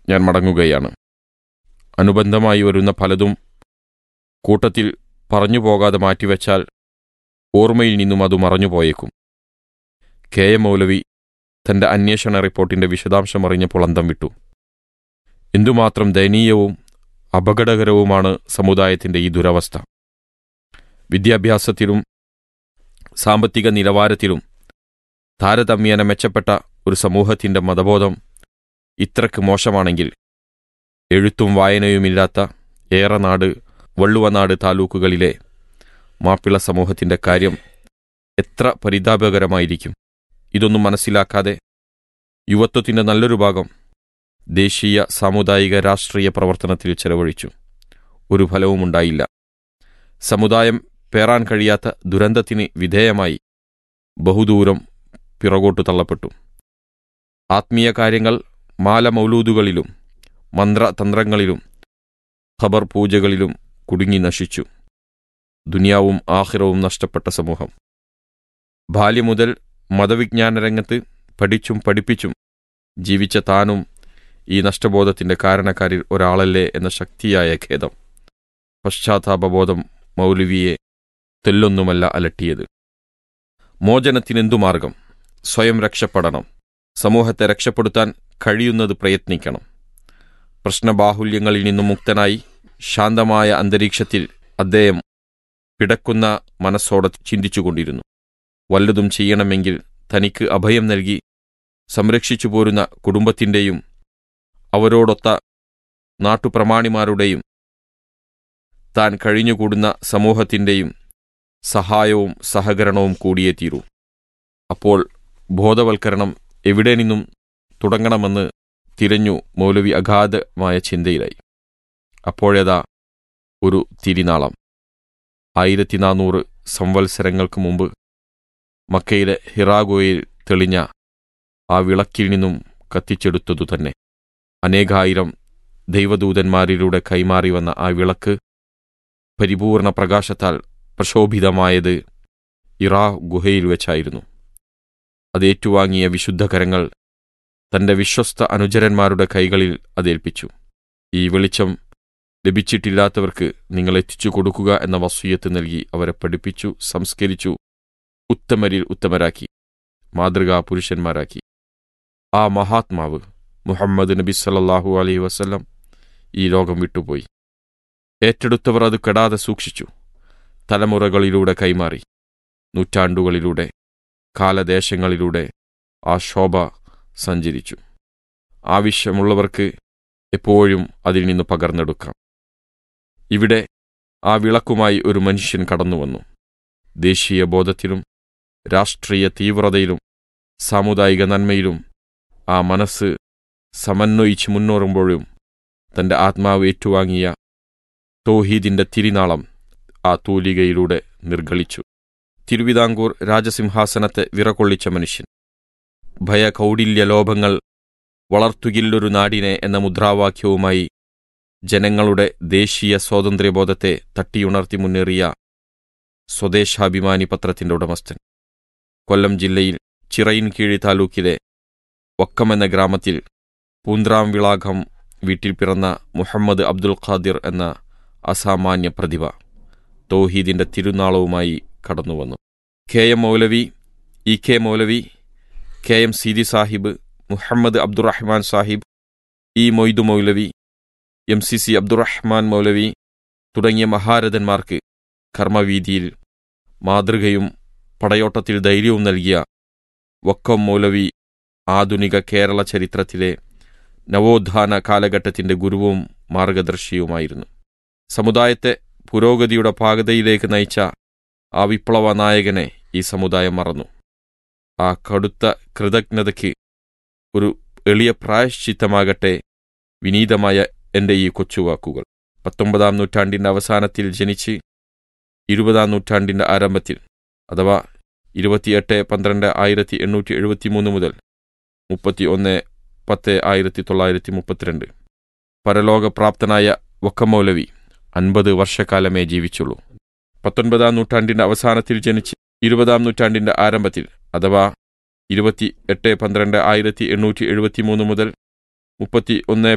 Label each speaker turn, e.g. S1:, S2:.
S1: ഞാൻ മടങ്ങുകയാണ് അനുബന്ധമായി വരുന്ന പലതും കൂട്ടത്തിൽ പറഞ്ഞു പോകാതെ മാറ്റിവെച്ചാൽ ഓർമ്മയിൽ നിന്നും അത് മറഞ്ഞുപോയേക്കും കെ എം മൗലവി തന്റെ അന്വേഷണ റിപ്പോർട്ടിന്റെ വിശദാംശം അറിഞ്ഞപ്പോൾ അന്തം വിട്ടു എന്തുമാത്രം ദയനീയവും അപകടകരവുമാണ് സമുദായത്തിന്റെ ഈ ദുരവസ്ഥ വിദ്യാഭ്യാസത്തിലും സാമ്പത്തിക നിലവാരത്തിലും താരതമ്യേന മെച്ചപ്പെട്ട ഒരു സമൂഹത്തിന്റെ മതബോധം ഇത്രക്ക് മോശമാണെങ്കിൽ എഴുത്തും വായനയുമില്ലാത്ത ഏറനാട് വള്ളുവനാട് താലൂക്കുകളിലെ മാപ്പിള സമൂഹത്തിന്റെ കാര്യം എത്ര പരിതാപകരമായിരിക്കും ഇതൊന്നും മനസ്സിലാക്കാതെ യുവത്വത്തിന്റെ നല്ലൊരു ഭാഗം ദേശീയ സാമുദായിക രാഷ്ട്രീയ പ്രവർത്തനത്തിൽ ചെലവഴിച്ചു ഒരു ഫലവുമുണ്ടായില്ല സമുദായം പേറാൻ കഴിയാത്ത ദുരന്തത്തിന് വിധേയമായി ബഹുദൂരം പിറകോട്ടു തള്ളപ്പെട്ടു ആത്മീയ കാര്യങ്ങൾ മാലമൗലൂദുകളിലും മന്ത്രതന്ത്രങ്ങളിലും ഖബർ പൂജകളിലും കുടുങ്ങി നശിച്ചു ദുനിയാവും ആഹിറവും നഷ്ടപ്പെട്ട സമൂഹം ബാല്യം മുതൽ മതവിജ്ഞാന രംഗത്ത് പഠിച്ചും പഠിപ്പിച്ചും ജീവിച്ച താനും ഈ നഷ്ടബോധത്തിന്റെ കാരണക്കാരിൽ ഒരാളല്ലേ എന്ന ശക്തിയായ ഖേദം പശ്ചാത്താപബോധം മൗലവിയെ തെല്ലൊന്നുമല്ല അലട്ടിയത് മോചനത്തിനെന്തു മാർഗം സ്വയം രക്ഷപ്പെടണം സമൂഹത്തെ രക്ഷപ്പെടുത്താൻ കഴിയുന്നത് പ്രയത്നിക്കണം പ്രശ്നബാഹുല്യങ്ങളിൽ നിന്നും മുക്തനായി ശാന്തമായ അന്തരീക്ഷത്തിൽ അദ്ദേഹം പിടക്കുന്ന മനസ്സോടെ ചിന്തിച്ചുകൊണ്ടിരുന്നു വല്ലതും ചെയ്യണമെങ്കിൽ തനിക്ക് അഭയം നൽകി സംരക്ഷിച്ചു പോരുന്ന കുടുംബത്തിൻ്റെയും അവരോടൊത്ത നാട്ടുപ്രമാണിമാരുടെയും താൻ കഴിഞ്ഞുകൂടുന്ന സമൂഹത്തിൻ്റെയും സഹായവും സഹകരണവും കൂടിയേ തീരൂ അപ്പോൾ ബോധവൽക്കരണം എവിടെ നിന്നും തുടങ്ങണമെന്ന് തിരഞ്ഞു മൗലവി അഗാധമായ ചിന്തയിലായി അപ്പോഴേതാ ഒരു തിരിനാളം ആയിരത്തി നാനൂറ് സംവത്സരങ്ങൾക്ക് മുമ്പ് മക്കയിലെ ഹിറാഗോയിൽ തെളിഞ്ഞ ആ വിളക്കിൽ നിന്നും കത്തിച്ചെടുത്തതു തന്നെ അനേകായിരം ദൈവദൂതന്മാരിലൂടെ കൈമാറി വന്ന ആ വിളക്ക് പരിപൂർണ പ്രകാശത്താൽ പ്രശോഭിതമായത് ഇറാ ഗുഹയിൽ വെച്ചായിരുന്നു അത് ഏറ്റുവാങ്ങിയ വിശുദ്ധകരങ്ങൾ തന്റെ വിശ്വസ്ത അനുചരന്മാരുടെ കൈകളിൽ അതേൽപ്പിച്ചു ഈ വെളിച്ചം ലഭിച്ചിട്ടില്ലാത്തവർക്ക് നിങ്ങൾ എത്തിച്ചു കൊടുക്കുക എന്ന വസൂയത്ത് നൽകി അവരെ പഠിപ്പിച്ചു സംസ്കരിച്ചു ഉത്തമരിൽ ഉത്തമരാക്കി മാതൃകാ പുരുഷന്മാരാക്കി ആ മഹാത്മാവ് മുഹമ്മദ് നബി സല്ലല്ലാഹു അലൈഹി വസല്ലം ഈ ലോകം വിട്ടുപോയി ഏറ്റെടുത്തവർ അത് കെടാതെ സൂക്ഷിച്ചു തലമുറകളിലൂടെ കൈമാറി നൂറ്റാണ്ടുകളിലൂടെ കാലദേശങ്ങളിലൂടെ ആ ശോഭ സഞ്ചരിച്ചു ആവശ്യമുള്ളവർക്ക് എപ്പോഴും അതിൽ നിന്ന് പകർന്നെടുക്കാം ഇവിടെ ആ വിളക്കുമായി ഒരു മനുഷ്യൻ കടന്നുവന്നു ദേശീയ ബോധത്തിലും രാഷ്ട്രീയ തീവ്രതയിലും സാമുദായിക നന്മയിലും ആ മനസ്സ് സമന്വയിച്ച് മുന്നേറുമ്പോഴും തന്റെ ആത്മാവ് ഏറ്റുവാങ്ങിയ തോഹീദിന്റെ തിരിനാളം ആ തൂലികയിലൂടെ നിർഗളിച്ചു തിരുവിതാംകൂർ രാജസിംഹാസനത്തെ വിറകൊള്ളിച്ച മനുഷ്യൻ ഭയകൗടില്യ ലോഭങ്ങൾ വളർത്തുകില്ലൊരു നാടിനെ എന്ന മുദ്രാവാക്യവുമായി ജനങ്ങളുടെ ദേശീയ സ്വാതന്ത്ര്യബോധത്തെ തട്ടിയുണർത്തി മുന്നേറിയ സ്വദേശാഭിമാനി പത്രത്തിന്റെ ഉടമസ്ഥൻ കൊല്ലം ജില്ലയിൽ ചിറയിൻകീഴി താലൂക്കിലെ വക്കമെന്ന ഗ്രാമത്തിൽ പൂന്ത്രാംവിളാകം വീട്ടിൽ പിറന്ന മുഹമ്മദ് അബ്ദുൽ ഖാദിർ എന്ന അസാമാന്യ പ്രതിഭ തൗഹീദിന്റെ തിരുനാളവുമായി കടന്നുവന്നു K M Maulavi E K Maulavi K M Seethi Sahib Muhammad Abdurahman Sahib E Moidu Maulavi M C C Abdurahman Maulavi തുടങ്ങിയ മഹാരഥന്മാർക്ക് കർമ്മവീതിയിൽ മാതൃകയും പടയോട്ടത്തിൽ ധൈര്യവും നൽകിയ വക്കം മൗലവി ആധുനിക കേരള ചരിത്രത്തിലെ നവോത്ഥാന കാലഘട്ടത്തിന്റെ ഗുരുവും മാർഗദർശിയുമായിരുന്നു സമുദായത്തെ പുരോഗതിയുടെ പാകതയിലേക്ക് നയിച്ച ആ വിപ്ലവ നായകനെ ഈ സമുദായം മറന്നു ആ കടുത്ത കൃതജ്ഞതയ്ക്ക് ഒരു എളിയ പ്രായശ്ചിത്തമാകട്ടെ വിനീതമായ എൻ്റെ ഈ കൊച്ചുവാക്കുകൾ പത്തൊമ്പതാം നൂറ്റാണ്ടിൻ്റെ അവസാനത്തിൽ ജനിച്ച് ഇരുപതാം നൂറ്റാണ്ടിൻ്റെ ആരംഭത്തിൽ അഥവാ ഇരുപത്തിയെട്ട് പന്ത്രണ്ട് ആയിരത്തി എണ്ണൂറ്റി എഴുപത്തിമൂന്ന് മുതൽ മുപ്പത്തി ഒന്ന് പത്ത് ആയിരത്തി തൊള്ളായിരത്തി മുപ്പത്തിരണ്ട് പരലോകപ്രാപ്തനായ വക്കമൗലവി അൻപത് വർഷക്കാലമേ ജീവിച്ചുള്ളൂ പത്തൊൻപതാം നൂറ്റാണ്ടിന്റെ അവസാനത്തിൽ ജനിച്ച് ഇരുപതാം നൂറ്റാണ്ടിന്റെ ആരംഭത്തിൽ അഥവാ ഇരുപത്തി എട്ട് പന്ത്രണ്ട് ആയിരത്തി എണ്ണൂറ്റി എഴുപത്തിമൂന്ന് മുതൽ മുപ്പത്തി ഒന്ന്